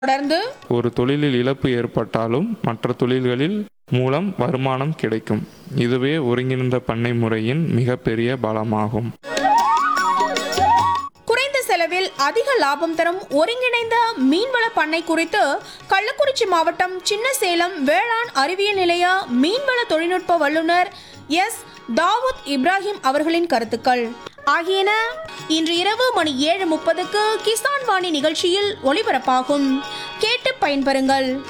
தொடர்ந்து ஒரு தொழிலில் இழப்பு ஏற்பட்டாலும் மற்ற தொழில்களில் மூலம் வருமானம் கிடைக்கும் இதுவே ஒருங்கிணைந்த பண்ணை முறையின் மிகப்பெரிய பலமாகும் குறைந்த செலவில் அதிக லாபம் தரும் ஒருங்கிணைந்த மீன்வள பண்ணை குறித்து கள்ளக்குறிச்சி மாவட்டம் சின்னசேலம் வேளாண் அறிவியல் நிலைய மீன்வள தொழில்நுட்ப வல்லுநர் எஸ் தாவூத் இப்ராஹிம் அவர்களின் கருத்துக்கள் ஆகியன இன்று இரவு மணி ஏழு முப்பதுக்கு கிசான் வாணி நிகழ்ச்சியில் ஒளிபரப்பாகும் கேட்டு பயன்பெறுங்கள்